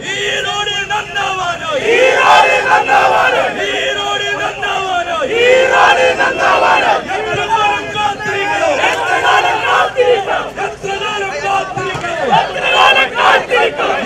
ഈരോട് നന്നാവാനോ ഈരോട് നന്നാവാനോ ഈരോട് നന്നാവാനോ ഈരോട് നന്നാവാനോ എത്ര കാലം കാത്തിരിക്കണം എത്ര കാലം കാത്തിരിക്കണം എത്ര കാലം കാത്തിരിക്കണം എത്ര കാലം കാത്തിരിക്കണം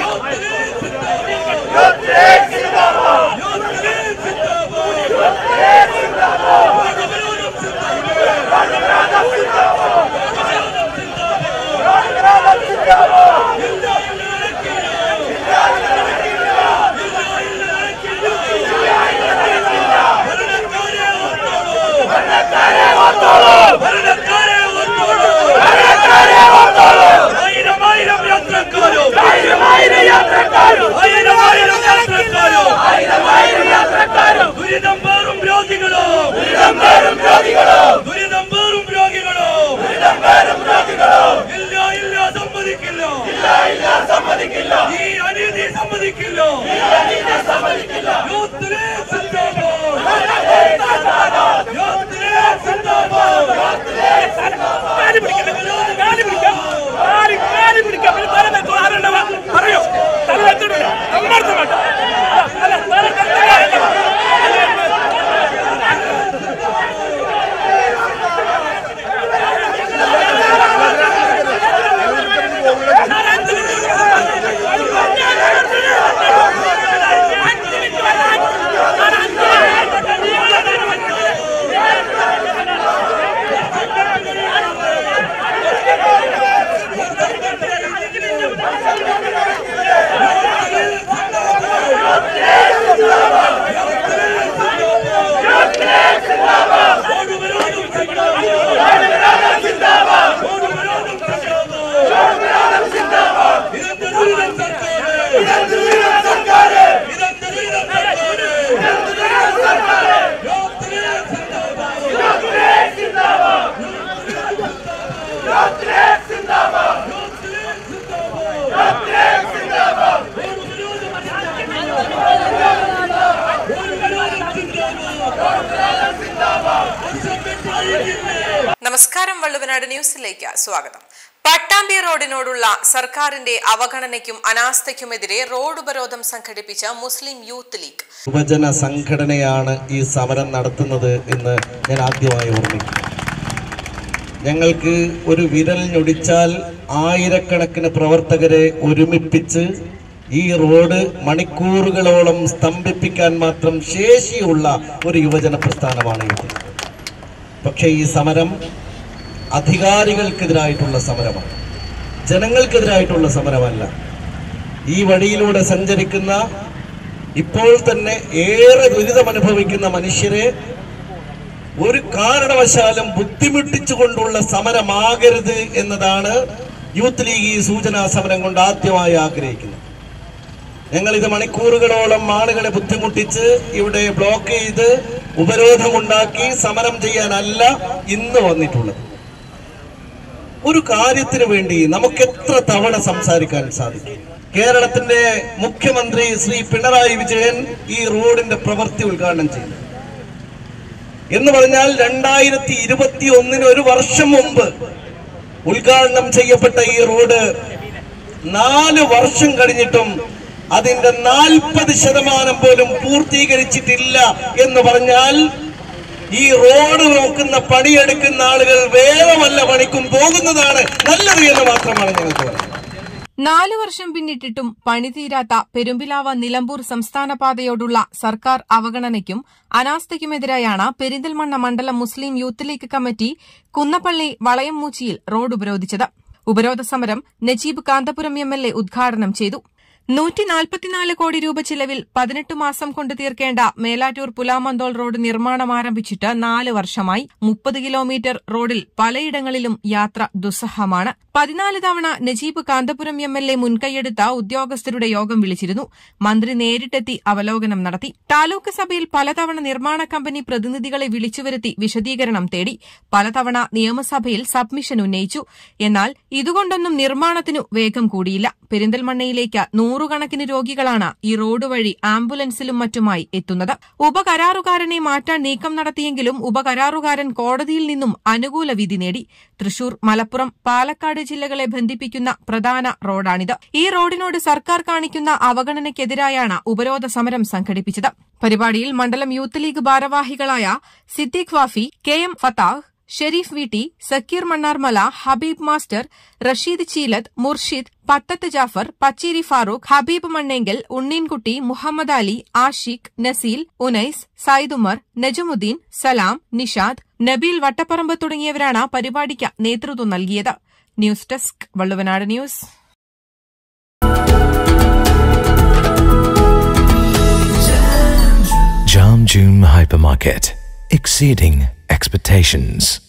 യോത്രേ സിന്ദാബാദ് യോത്രേ സിന്ദാബാദ് യോത്രേ സിന്ദാബാദ് വടവരോധം സിന്ദാബാദ് വടവരോധം സിന്ദാബാദ് വടവരോധം സിന്ദാബാദ് വടവരോധം സിന്ദാബാദ് ഇല്ല ഇല്ല നടക്കില്ല ഇല്ല ഇല്ല നടക്കില്ല ഇല്ല ഇല്ല നടക്കില്ല ഭരണക്കാരെ ഓർത്തോളൂ ഭരണക്കാരെ ഓർത്തോളൂ ഭരണക്കാരെ ഓർത്തോളൂ ഭരണക്കാരെ ഓർത്തോളൂ ആയിരം ആയിരം യാത്രക്കാരും ആയിരം ആയിരം യാത്രക്കാരും ആയിരം ആയിരം യാത്രക്കാരും ആയിരം ആയിരം യാത്രക്കാരും ദുരിതം പേറും രോഗികളോ ദുരിതം പേറും രോഗികളോ ദുരിതം പേറും രോഗികളോ ദുരിതം പേറും രോഗികളോ ഇല്ല ഇല്ല സമ്മതിക്കില്ല ഇല്ല ഇല്ല സമ്മതിക്കില്ല ഈ അനീതി സമ്മതിക്കില്ല ഈ അനീതി സമ്മതിക്കില്ല യൂത്തിലെ സിന്ദാബാദ് യൂത്തിലെ സിന്ദാബാദ് യൂത്തിലെ സിന്ദാബാദ് കാലി പിടിക്കാം കാലി പിടിക്കാം കാലി കാലി പിടിക്കാം പിന്നെ തല വെച്ചോ ആരുണ്ടവ പറയോ തല വെച്ചിട്ട് അമ്മർത്ത വേണ്ട അല്ല തല വെച്ചിട്ട് നമസ്കാരം വള്ളുവനാട് ന്യൂസിലേക്ക് സ്വാഗതം പട്ടാമ്പി റോഡിനോടുള്ള സർക്കാരിന്റെ അവഗണനയ്ക്കും അനാസ്ഥയ്ക്കുമെതിരെ റോഡ് ഉപരോധം സംഘടിപ്പിച്ച മുസ്ലിം യൂത്ത് ലീഗ് യുവജന സംഘടനയാണ് ഈ സമരം നടത്തുന്നത് എന്ന് ഞാൻ ആദ്യമായി ഓർമ്മിക്കുന്നു ഞങ്ങൾക്ക് ഒരു വിരൽ ഞൊടിച്ചാൽ ആയിരക്കണക്കിന് പ്രവർത്തകരെ ഒരുമിപ്പിച്ച് ഈ റോഡ് മണിക്കൂറുകളോളം സ്തംഭിപ്പിക്കാൻ മാത്രം ശേഷിയുള്ള ഒരു യുവജന പ്രസ്ഥാനമാണ് ഇത് പക്ഷേ ഈ സമരം അധികാരികൾക്കെതിരായിട്ടുള്ള സമരമാണ് ജനങ്ങൾക്കെതിരായിട്ടുള്ള സമരമല്ല ഈ വഴിയിലൂടെ സഞ്ചരിക്കുന്ന ഇപ്പോൾ തന്നെ ഏറെ ദുരിതമനുഭവിക്കുന്ന മനുഷ്യരെ ഒരു കാരണവശാലും ബുദ്ധിമുട്ടിച്ചുകൊണ്ടുള്ള സമരമാകരുത് എന്നതാണ് യൂത്ത് ലീഗ് ഈ സൂചനാ സമരം കൊണ്ട് ആദ്യമായി ആഗ്രഹിക്കുന്നത് ഞങ്ങൾ ഇത് മണിക്കൂറുകളോളം ആളുകളെ ബുദ്ധിമുട്ടിച്ച് ഇവിടെ ബ്ലോക്ക് ചെയ്ത് ഉപരോധമുണ്ടാക്കി സമരം ചെയ്യാനല്ല ഇന്ന് വന്നിട്ടുള്ളത് ഒരു കാര്യത്തിന് വേണ്ടി നമുക്ക് എത്ര തവണ സംസാരിക്കാൻ സാധിക്കും കേരളത്തിന്റെ മുഖ്യമന്ത്രി ശ്രീ പിണറായി വിജയൻ ഈ റോഡിന്റെ പ്രവൃത്തി ഉദ്ഘാടനം ചെയ്തു എന്ന് പറഞ്ഞാൽ രണ്ടായിരത്തി ഇരുപത്തി ഒന്നിന് ഒരു വർഷം മുമ്പ് ഉദ്ഘാടനം ചെയ്യപ്പെട്ട ഈ റോഡ് നാല് വർഷം കഴിഞ്ഞിട്ടും അതിന്റെ നാൽപ്പത് ശതമാനം പോലും പൂർത്തീകരിച്ചിട്ടില്ല എന്ന് പറഞ്ഞാൽ ഈ റോഡ് നോക്കുന്ന പണിയെടുക്കുന്ന ആളുകൾ വേറെ വല്ല പണിക്കും പോകുന്നതാണ് നല്ലത് എന്ന് മാത്രമാണ് ഞങ്ങൾക്ക് പറയുന്നത് നാലു വർഷം പിന്നിട്ടിട്ടും പണിതീരാത്ത പെരുമ്പിലാവ നിലമ്പൂർ സംസ്ഥാന പാതയോടുള്ള സർക്കാർ അവഗണനയ്ക്കും അനാസ്ഥയ്ക്കുമെതിരായാണ് പെരിന്തൽമണ്ണ മണ്ഡലം Muslim Youth League committee Kunnappally വളയംമൂച്ചിയിൽ റോഡ് ഉപരോധിച്ചത് ഉപരോധ സമരം Najeeb Kanthapuram M L A ഉദ്ഘാടനം ചെയ്തു നൂറ്റി നാൽപ്പത്തിനാല് കോടി രൂപ ചിലവിൽ പതിനെട്ട് മാസം കൊണ്ട് തീർക്കേണ്ട മേലാറ്റൂർ പുലാമന്തോൾ റോഡ് നിർമ്മാണം ആരംഭിച്ചിട്ട് നാല് വർഷമായി മുപ്പത് കിലോമീറ്റർ റോഡിൽ പലയിടങ്ങളിലും യാത്ര ദുസ്സഹമാണ് പതിനാല് തവണ Najeeb Kanthapuram M L A മുൻകൈയെടുത്ത ഉദ്യോഗസ്ഥരുടെ യോഗം വിളിച്ചിരുന്നു മന്ത്രി നേരിട്ടെത്തി അവലോകനം നടത്തി താലൂക്ക് സഭയിൽ പലതവണ നിർമ്മാണ കമ്പനി പ്രതിനിധികളെ വിളിച്ചുവരുത്തി വിശദീകരണം തേടി പലതവണ നിയമസഭയിൽ സബ്മിഷൻ ഉന്നയിച്ചു എന്നാൽ ഇതുകൊണ്ടൊന്നും നിർമ്മാണത്തിനു വേഗം കൂടിയില്ല പെരിന്തൽമണ്ണയിലേക്ക് നൂറ് നൂറുകണക്കിന് രോഗികളാണ് ഈ റോഡ് വഴി ആംബുലൻസിലും മറ്റുമായി എത്തുന്നത് ഉപകരാറുകാരനെ മാറ്റാൻ നീക്കം നടത്തിയെങ്കിലും ഉപകരാറുകാരൻ കോടതിയിൽ നിന്നും അനുകൂല വിധി നേടി തൃശൂർ മലപ്പുറം പാലക്കാട് ജില്ലകളെ ബന്ധിപ്പിക്കുന്ന പ്രധാന റോഡാണിത് ഈ റോഡിനോട് സർക്കാർ കാണിക്കുന്ന അവഗണനയ്ക്കെതിരായാണ് ഉപരോധ സമരം സംഘടിപ്പിച്ചത് പരിപാടിയിൽ മണ്ഡലം യൂത്ത് ലീഗ് ഭാരവാഹികളായ Siddique Wafi K M Fathah Shareef V T Sakeer Mannarmala Habeeb master Rasheed Cheelath Murshid Pathath Jafar Pacheri Farooq Habeeb Mannengal Unneenkutty Muhammad Ali Ashiq Naseel Unais Saidumar Najmudheen Salam Nishad Nabeel Vattaparamba തുടങ്ങിയവരാണ് പരിപാടിക്ക് നേതൃത്വം നൽകിയത് news desk Valluvanad news Jam June Hypermarket. Exceeding expectations.